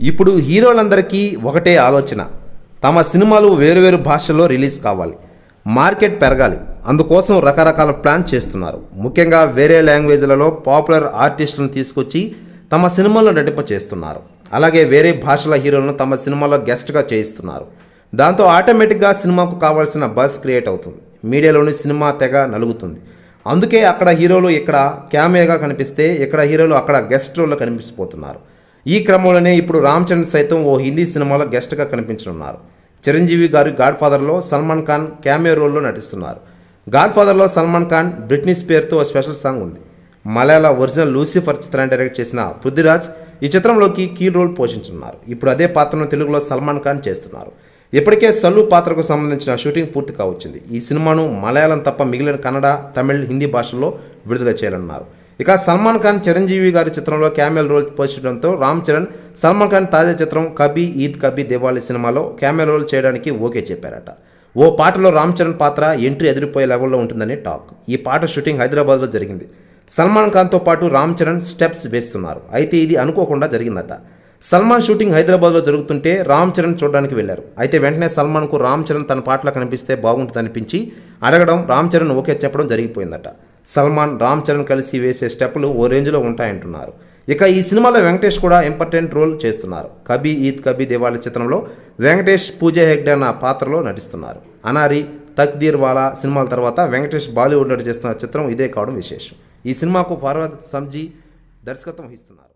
ఇప్పుడు హీరోలందరికీ ఒకటే ఆలోచన తమ సినిమాలు వేరువేరు భాషల్లో రిలీజ్ కావాలి మార్కెట్ పెరగాలి అందుకోసం రకరకాల ప్లాన్ చేస్తున్నారు ముఖ్యంగా వేరే లాంగ్వేజ్లలో పాపులర్ ఆర్టిస్టులను తీసుకొచ్చి తమ సినిమాల్లో నటింప చేస్తున్నారు అలాగే వేరే భాషల హీరోలను తమ సినిమాలో గెస్ట్గా చేయిస్తున్నారు దాంతో ఆటోమేటిక్గా సినిమాకు కావాల్సిన బస్ క్రియేట్ అవుతుంది మీడియాలోని సినిమా తెగ నలుగుతుంది అందుకే అక్కడ హీరోలు ఇక్కడ క్యామియోగా కనిపిస్తే ఇక్కడ హీరోలు అక్కడ గెస్ట్ రోల్లో కనిపిసిపోతున్నారు ఈ క్రమంలోనే ఇప్పుడు రామ్ చరణ్ సైతం ఓ హిందీ సినిమాలో గెస్ట్గా కనిపించనున్నారు చిరంజీవి గారు గాడ్ ఫాదర్లో సల్మాన్ ఖాన్ క్యామియో రోల్లో నటిస్తున్నారు గాడ్ ఫాదర్లో సల్మాన్ ఖాన్ బ్రిట్నీ స్పేర్తో ఓ స్పెషల్ సాంగ్ ఉంది మలయాళ ఒరిజినల్ లూసిఫర్ చిత్రాన్ని డైరెక్ట్ చేసిన పృథ్వీరాజ్ ఈ చిత్రంలోకి కీ రోల్ పోషించున్నారు ఇప్పుడు అదే పాత్రను తెలుగులో సల్మాన్ ఖాన్ చేస్తున్నారు ఇప్పటికే సల్లు పాత్రకు సంబంధించిన షూటింగ్ పూర్తి కావచ్చింది ఈ సినిమాను మలయాళం తప్ప మిగిలిన కన్నడ తమిళ్ హిందీ భాషల్లో విడుదల చేయాలన్నారు ఇక సల్మాన్ ఖాన్ చిరంజీవి గారి చిత్రంలో క్యామెల్ రోల్ పోషించడంతో రామ్ చరణ్ సల్మాన్ ఖాన్ తాజా చిత్రం కబీ ఈద్ కబీ దివాళీ సినిమాలో క్యామెల్ రోల్ చేయడానికి ఓకే చెప్పారట ఓ పాటలో రామ్ చరణ్ పాత్ర ఎంట్రీ ఎదిరిపోయే లెవెల్లో ఉంటుందని టాక్ ఈ పాట షూటింగ్ హైదరాబాద్లో జరిగింది సల్మాన్ ఖాన్తో పాటు రామ్ చరణ్ స్టెప్స్ వేస్తున్నారు అయితే ఇది అనుకోకుండా జరిగిందట సల్మాన్ షూటింగ్ హైదరాబాద్లో జరుగుతుంటే రామ్ చరణ్ చూడడానికి వెళ్లారు అయితే వెంటనే సల్మాన్కు రామ్ చరణ్ తన పాటలో కనిపిస్తే బాగుంటుంది అనిపించి అడగడం రామ్ చరణ్ ఓకే చెప్పడం జరిగిపోయిందట సల్మాన్ రామ్ చరణ్ కలిసి వేసే స్టెప్పులు ఓ రేంజ్లో ఉంటాయంటున్నారు ఇక ఈ సినిమాలో వెంకటేష్ కూడా ఇంపార్టెంట్ రోల్ చేస్తున్నారు కబీ ఈద్ కబీ దివాళీ చిత్రంలో వెంకటేష్ పూజ హెగ్డే అన్న పాత్రలో నటిస్తున్నారు అనారి తక్దీర్ వాలా సినిమాల తర్వాత వెంకటేష్ బాలీవుడ్ నటి చేస్తున్న చిత్రం ఇదే కావడం విశేషం ఈ సినిమాకు ఫర్వద్ సంజీ దర్శకత్వం వహిస్తున్నారు